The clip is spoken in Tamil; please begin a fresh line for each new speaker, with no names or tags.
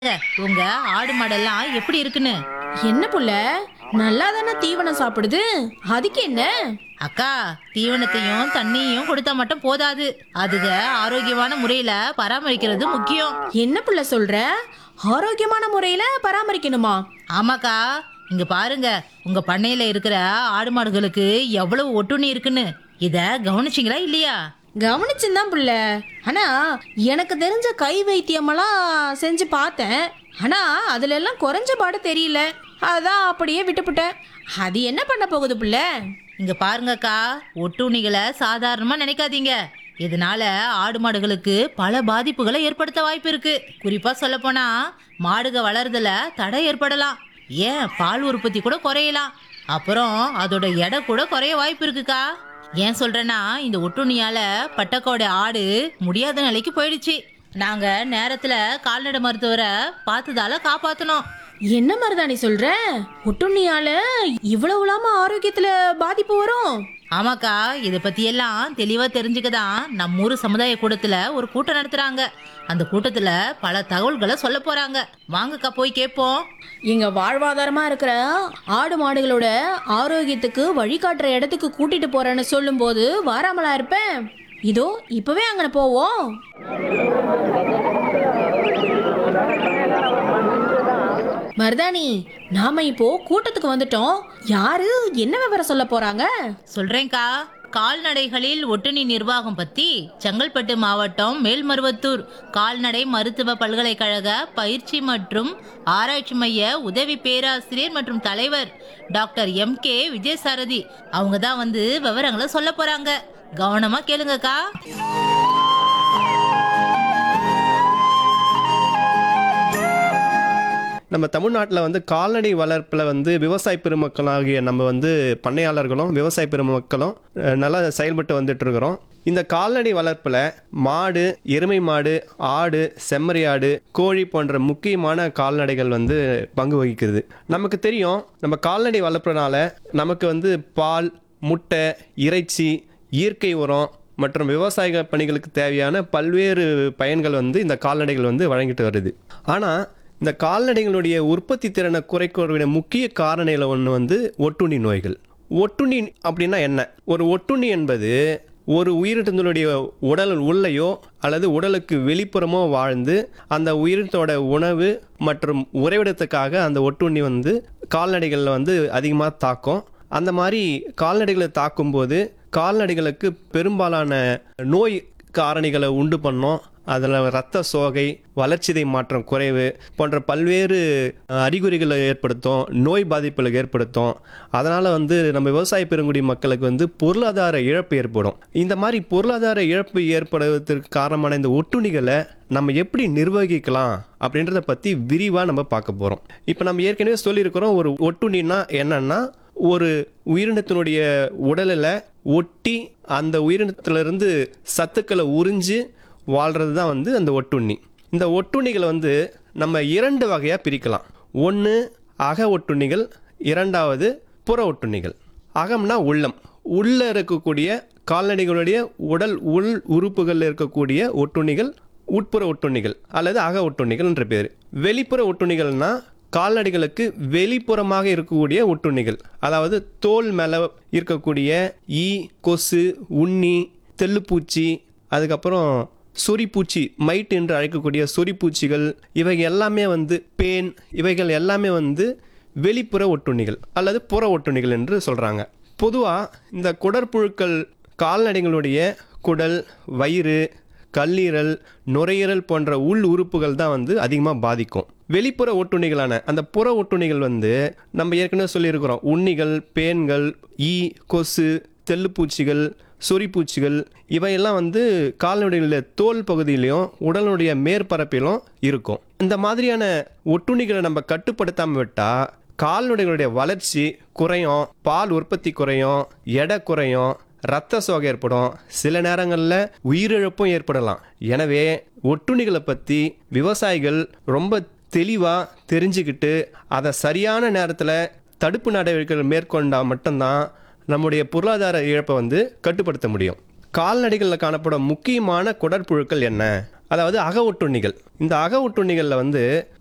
உங்க ஆடு மாடெல்லாம் எப்படி இருக்குன்னு
என்ன புள்ள நல்லா தானே தீவனம் சாப்பிடுது அதுக்கு என்ன
அக்கா தீவனத்தையும் தண்ணியும் கொடுத்தா மட்டும் போதாது அதுக ஆரோக்கியமான முறையில பராமரிக்கிறது முக்கியம்
என்ன புள்ள சொல்ற ஆரோக்கியமான முறையில பராமரிக்கணுமா
ஆமாக்கா இங்க பாருங்க உங்க பண்ணையில இருக்கிற ஆடு மாடுகளுக்கு எவ்வளவு ஒட்டுண்ணி இருக்குன்னு இத கவனிச்சிங்களா இல்லையா
கவனிச்சுதான் புள்ள ஆனா எனக்கு தெரிஞ்ச கை வைத்தியமெல்லாம் செஞ்சு பார்த்தேன் ஆனா அதுல எல்லாம் குறைஞ்ச பாடு தெரியல அதான் அப்படியே விட்டுப்புட்டேன் அது என்ன பண்ண போகுது புள்ள
இங்க பாருங்கக்கா ஒட்டுண்ணிகளை சாதாரணமா நினைக்காதீங்க இதனால ஆடு மாடுகளுக்கு பல பாதிப்புகளை ஏற்படுத்த வாய்ப்பு இருக்கு குறிப்பா சொல்ல போனா மாடுக வளர்றதுல தடை ஏற்படலாம் ஏன் பால் உற்பத்தி கூட குறையலாம் அப்புறம் அதோட எடை கூட குறைய வாய்ப்பு இருக்குக்கா ஏன் சொல்றேன்னா இந்த ஒட்டுண்ணியால பட்டக்கோட ஆடு முடியாத நிலைக்கு போயிடுச்சு நாங்க நேரத்துல கால்நடை மருத்துவரை பார்த்ததால காப்பாத்தணும்
என்ன மருதாணி சொல்ற ஒட்டுண்ணியால இவ்வளவுலாம ஆரோக்கியத்துல பாதிப்பு வரும்
ஆமாக்கா இதை பத்தி எல்லாம் தெளிவா தெரிஞ்சுக்க தான் நம்ம ஊர் சமுதாய கூடத்துல ஒரு கூட்டம் நடத்துறாங்க அந்த கூட்டத்துல பல தகவல்களை சொல்ல போறாங்க வாங்கக்கா போய் கேட்போம்
இங்க வாழ்வாதாரமா இருக்கிற ஆடு மாடுகளோட ஆரோக்கியத்துக்கு வழிகாட்டுற இடத்துக்கு கூட்டிட்டு போறேன்னு சொல்லும்போது வாராமலா இருப்பேன் இதோ இப்பவே அங்கன போவோம் மருதாணி நாம இப்போ கூட்டத்துக்கு வந்துட்டோம் யாரு என்ன விவரம் சொல்ல போறாங்க
சொல்றேன்க்கா கால்நடைகளில் ஒட்டுண்ணி நிர்வாகம் பத்தி செங்கல்பட்டு மாவட்டம் மேல்மருவத்தூர் கால்நடை மருத்துவ பல்கலைக்கழக பயிற்சி மற்றும் ஆராய்ச்சி மைய உதவி பேராசிரியர் மற்றும் தலைவர் டாக்டர் எம் கே விஜயசாரதி அவங்க தான் வந்து விவரங்களை சொல்ல போறாங்க கவனமா கேளுங்கக்கா
நம்ம தமிழ்நாட்டில் வந்து கால்நடை வளர்ப்பில் வந்து விவசாய பெருமக்களாகிய நம்ம வந்து பண்ணையாளர்களும் விவசாய பெருமக்களும் அஹ், நல்லா செயல்பட்டு வந்துட்டு இருக்கிறோம் இந்த கால்நடை வளர்ப்பில் மாடு எருமை மாடு ஆடு செம்மறி ஆடு கோழி போன்ற முக்கியமான கால்நடைகள் வந்து பங்கு வகிக்கிறது நமக்கு தெரியும் நம்ம கால்நடை வளர்ப்புனால நமக்கு வந்து பால் முட்டை இறைச்சி இயற்கை உரம் மற்றும் விவசாய பணிகளுக்கு தேவையான பல்வேறு பயன்கள் வந்து இந்த கால்நடைகள் வந்து வழங்கிட்டு வருது ஆனால் இந்த கால்நடைகளுடைய உற்பத்தி திறனை குறைக்கக்கூடிய முக்கிய காரணியில் ஒன்று வந்து ஒட்டுண்ணி நோய்கள் ஒட்டுண்ணி அப்படின்னா என்ன ஒரு ஒட்டுண்ணி என்பது ஒரு உயிரினத்தினுடைய உடல் உள்ளேயோ அல்லது உடலுக்கு வெளிப்புறமோ வாழ்ந்து அந்த உயிரினத்தோட உணவு மற்றும் உறைவிடத்துக்காக அந்த ஒட்டுண்ணி வந்து கால்நடைகளில் வந்து அதிகமாக தாக்கும் அந்த மாதிரி கால்நடைகளை தாக்கும்போது கால்நடைகளுக்கு பெரும்பாலான நோய் காரணிகளை உண்டு பண்ணோம் அதில் இரத்த சோகை வளர்ச்சிதை மாற்றம் குறைவு போன்ற பல்வேறு அஹ், அறிகுறிகளை ஏற்படுத்தும் நோய் பாதிப்புகளை ஏற்படுத்தும் அதனால் வந்து நம்ம விவசாய பெருங்குடி மக்களுக்கு வந்து பொருளாதார இழப்பு ஏற்படும் இந்த மாதிரி பொருளாதார இழப்பு ஏற்படுவதற்கு காரணமான இந்த ஒட்டுண்ணிகளை நம்ம எப்படி நிர்வகிக்கலாம் அப்படின்றத பற்றி விரிவாக நம்ம பார்க்க போகிறோம் இப்போ நம்ம ஏற்கனவே சொல்லியிருக்கிறோம் ஒரு ஒட்டுண்ணின்னா என்னன்னா ஒரு உயிரினத்தினுடைய உடலில் ஒட்டி அந்த உயிரினத்திலிருந்து சத்துக்களை உறிஞ்சு வாழ்கிறது தான் வந்து அந்த ஒட்டுண்ணி இந்த ஒட்டுண்ணிகளை வந்து நம்ம இரண்டு வகையாக பிரிக்கலாம் ஒன்று அக ஒட்டுண்ணிகள் இரண்டாவது புற ஒட்டுண்ணிகள் அகம்னா உள்ளம் உள்ளே இருக்கக்கூடிய கால்நடைகளுடைய உடல் உள் உறுப்புகளில் இருக்கக்கூடிய ஒட்டுண்ணிகள் உட்புற ஒட்டுண்ணிகள் அல்லது அக ஒட்டுண்ணிகள் என்ற பேர் வெளிப்புற ஒட்டுண்ணிகள்னா கால்நடைகளுக்கு வெளிப்புறமாக இருக்கக்கூடிய ஒட்டுண்ணிகள் அதாவது தோல் மேலே இருக்கக்கூடிய ஈ கொசு உண்ணி தெள்ளுப்பூச்சி அதுக்கப்புறம் சொறிப்பூச்சி மைட் என்று அழைக்கக்கூடிய சொறிப்பூச்சிகள் இவை எல்லாமே வந்து பேன் இவைகள் எல்லாமே வந்து வெளிப்புற ஒட்டுண்ணிகள் அல்லது புற ஒட்டுண்ணிகள் என்று சொல்கிறாங்க பொதுவாக இந்த குடற்புழுக்கள் கால்நடைகளுடைய குடல் வயிறு கல்லீரல் நுரையீரல் போன்ற உள் உறுப்புகள் தான் வந்து அதிகமாக பாதிக்கும் வெளிப்புற ஒட்டுண்ணிகளான அந்த புற ஒட்டுண்ணிகள் வந்து நம்ம ஏற்கனவே சொல்லியிருக்கிறோம் உண்ணிகள் பேன்கள் ஈ கொசு தெள்ளுப்பூச்சிகள் சொறிப்பூச்சிகள் இவையெல்லாம் வந்து கால்நடைகளுடைய தோல் பகுதியிலையும் உடலுடைய மேற்பரப்பிலும் இருக்கும் இந்த மாதிரியான ஒட்டுண்ணிகளை நம்ம கட்டுப்படுத்தாமல் விட்டால் கால்நடைகளுடைய வளர்ச்சி குறையும் பால் உற்பத்தி குறையும் எடை குறையும் ரத்த சோகை ஏற்படும் சில நேரங்களில் உயிரிழப்பும் ஏற்படலாம் எனவே ஒட்டுண்ணிகளை பற்றி விவசாயிகள் ரொம்ப தெளிவாக தெரிஞ்சுக்கிட்டு அதை சரியான நேரத்தில் தடுப்பு நடவடிக்கைகள் மேற்கொண்டால் மட்டும்தான் நம்முடைய பொருளாதார இழப்பை வந்து கட்டுப்படுத்த முடியும் கால்நடைகளில் காணப்படும் முக்கியமான குடற்புழுக்கள் என்ன அதாவது அக ஒட்டுண்ணிகள் இந்த அக ஒட்டுண்ணிகளில் வந்து